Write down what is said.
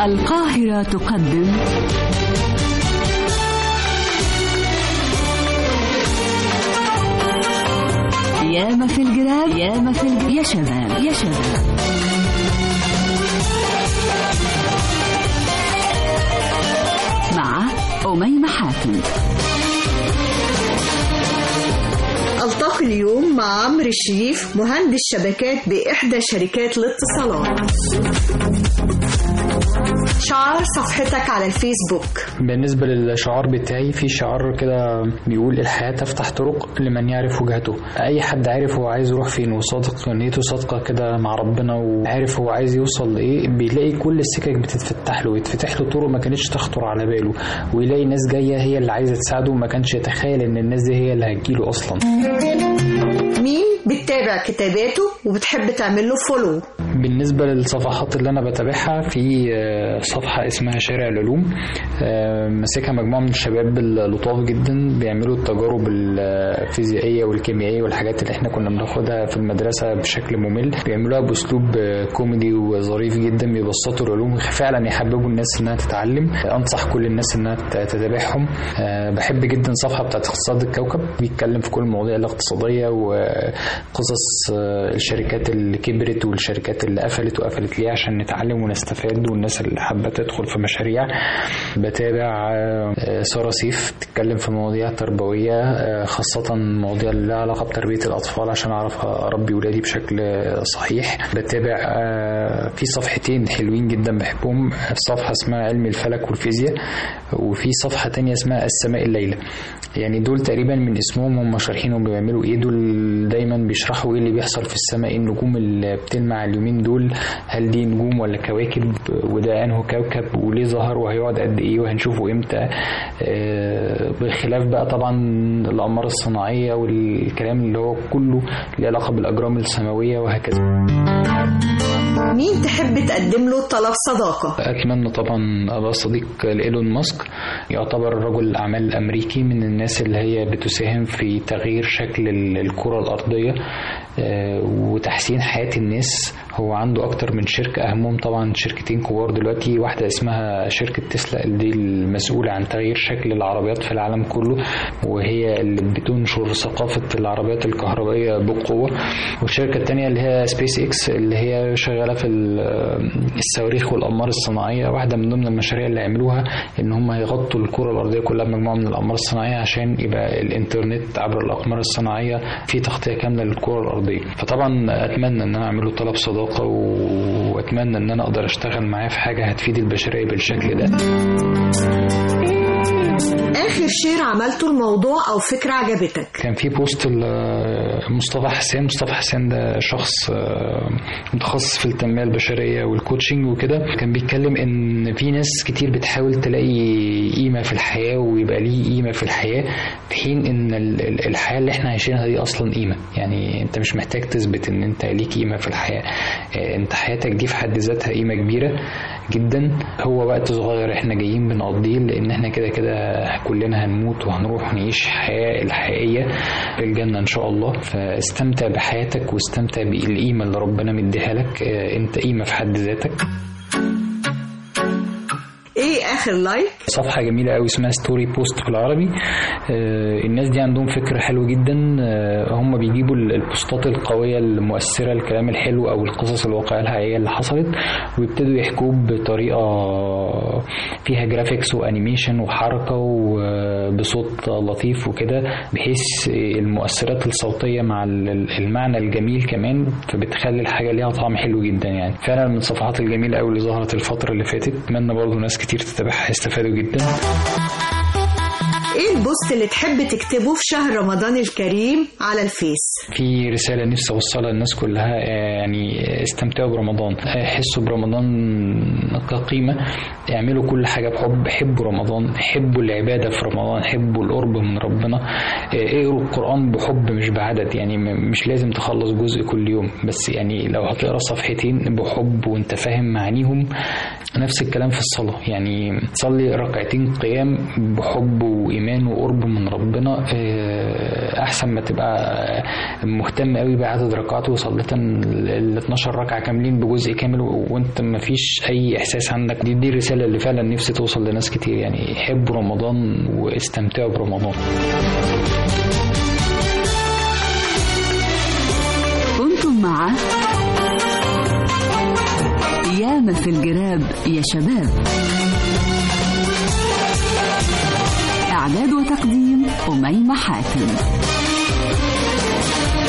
القاهرة تقدم ياما في الجراب ياما في الجراب يا شباب يا شباب مع أميمة حاتم ألتقي اليوم مع عمرو الشريف مهندس شبكات بإحدى شركات الاتصالات شعار صفحتك على الفيسبوك بالنسبة للشعار بتاعي في شعار كده بيقول الحياة تفتح طرق لمن يعرف وجهته أي حد عارف هو عايز يروح فين وصادق نيته صادقة كده مع ربنا وعارف هو عايز يوصل لإيه بيلاقي كل السكك بتتفتح له ويتفتح له طرق ما كانتش تخطر على باله ويلاقي ناس جاية هي اللي عايزة تساعده وما كانش يتخيل إن الناس دي هي اللي هتجيله أصلا مين بتتابع كتاباته وبتحب تعمل له فولو بالنسبة للصفحات اللي أنا بتابعها في صفحة اسمها شارع العلوم ماسكها مجموعة من الشباب اللطاف جدا بيعملوا التجارب الفيزيائية والكيميائية والحاجات اللي احنا كنا بناخدها في المدرسة بشكل ممل بيعملوها بأسلوب كوميدي وظريف جدا بيبسطوا العلوم فعلا يحببوا الناس إنها تتعلم أنصح كل الناس إنها تتابعهم بحب جدا صفحة بتاعت اقتصاد الكوكب بيتكلم في كل المواضيع الاقتصادية وقصص الشركات اللي كبرت والشركات اللي قفلت وقفلت ليه عشان نتعلم ونستفاد والناس اللي حابه تدخل في مشاريع بتابع ساره سيف تتكلم في مواضيع تربويه خاصه مواضيع اللي لها علاقه بتربيه الاطفال عشان اعرف اربي ولادي بشكل صحيح بتابع في صفحتين حلوين جدا بحبهم صفحه اسمها علم الفلك والفيزياء وفي صفحه تانية اسمها السماء الليله يعني دول تقريبا من اسمهم هم شارحين بيعملوا ايه دول دايما بيشرحوا ايه اللي بيحصل في السماء النجوم اللي بتلمع اليومين دول هل دي نجوم ولا كواكب وده انه كوكب وليه ظهر وهيقعد قد ايه وهنشوفه امتى بخلاف بقى طبعا الاقمار الصناعيه والكلام اللي هو كله له علاقه بالاجرام السماويه وهكذا مين تحب تقدم له طلب صداقة؟ أتمنى طبعا أبقى صديق لإيلون ماسك يعتبر رجل أعمال أمريكي من الناس اللي هي بتساهم في تغيير شكل الكرة الأرضية وتحسين حياة الناس هو عنده أكتر من شركة أهمهم طبعا شركتين كبار دلوقتي واحدة اسمها شركة تسلا دي المسؤولة عن تغيير شكل العربيات في العالم كله وهي اللي بتنشر ثقافة العربيات الكهربائية بقوة والشركة التانية اللي هي سبيس إكس اللي هي شغالة في الصواريخ والأقمار الصناعية واحدة من ضمن المشاريع اللي عملوها إن هم يغطوا الكرة الأرضية كلها بمجموعة من الأقمار الصناعية عشان يبقى الإنترنت عبر الأقمار الصناعية في تغطية كاملة للكرة الأرضية فطبعا أتمنى إن أنا أعمل له طلب صداقة وأتمنى إن أنا أقدر أشتغل معاه في حاجة هتفيد البشرية بالشكل ده آخر شير عملته الموضوع أو فكرة عجبتك كان في بوست مصطفى حسين مصطفى حسين ده شخص متخصص في التنمية البشرية والكوتشنج وكده كان بيتكلم إن في ناس كتير بتحاول تلاقي قيمة في الحياة ويبقى ليه قيمة في الحياة في حين إن الحياة اللي إحنا عايشينها دي أصلا قيمة يعني أنت مش محتاج تثبت إن أنت ليك قيمة في الحياة أنت حياتك دي في حد ذاتها قيمة كبيرة جدا هو وقت صغير إحنا جايين بنقضيه لأن إحنا كده كده كلنا هنموت وهنروح نعيش الحياة الحقيقية في الجنة إن شاء الله فاستمتع بحياتك واستمتع بالقيمة اللي ربنا مديها لك أنت قيمة في حد ذاتك ايه اخر لايك صفحه جميله قوي اسمها ستوري بوست بالعربي آه الناس دي عندهم فكر حلو جدا آه هم بيجيبوا البوستات القويه المؤثره الكلام الحلو او القصص الواقعيه الحقيقيه اللي حصلت ويبتدوا يحكوه بطريقه فيها جرافيكس وانيميشن وحركه وبصوت لطيف وكده بحيث المؤثرات الصوتيه مع المعنى الجميل كمان فبتخلي الحاجه ليها طعم حلو جدا يعني فعلا من الصفحات الجميله قوي اللي ظهرت الفتره اللي فاتت اتمنى برضه ناس كتير تتابعها هيستفادوا جدا ايه البوست اللي تحب تكتبه في شهر رمضان الكريم على الفيس في رسالة نفسي أوصلها للناس كلها يعني استمتعوا برمضان حسوا برمضان كقيمة اعملوا كل حاجة بحب حبوا رمضان حبوا العبادة في رمضان حبوا القرب من ربنا اقروا القرآن بحب مش بعدد يعني مش لازم تخلص جزء كل يوم بس يعني لو هتقرا صفحتين بحب وانت فاهم معانيهم نفس الكلام في الصلاة يعني تصلي ركعتين قيام بحب وإيمان ايمان وقرب من ربنا آه، احسن ما تبقى مهتم قوي بعدد ركعات وصليت ال 12 ركعه كاملين بجزء كامل وانت ما فيش اي احساس عندك دي دي الرساله اللي فعلا نفسي توصل لناس كتير يعني حبوا رمضان واستمتعوا برمضان كنتم مع ياما في الجراب يا شباب إعداد وتقديم أميمة حاتم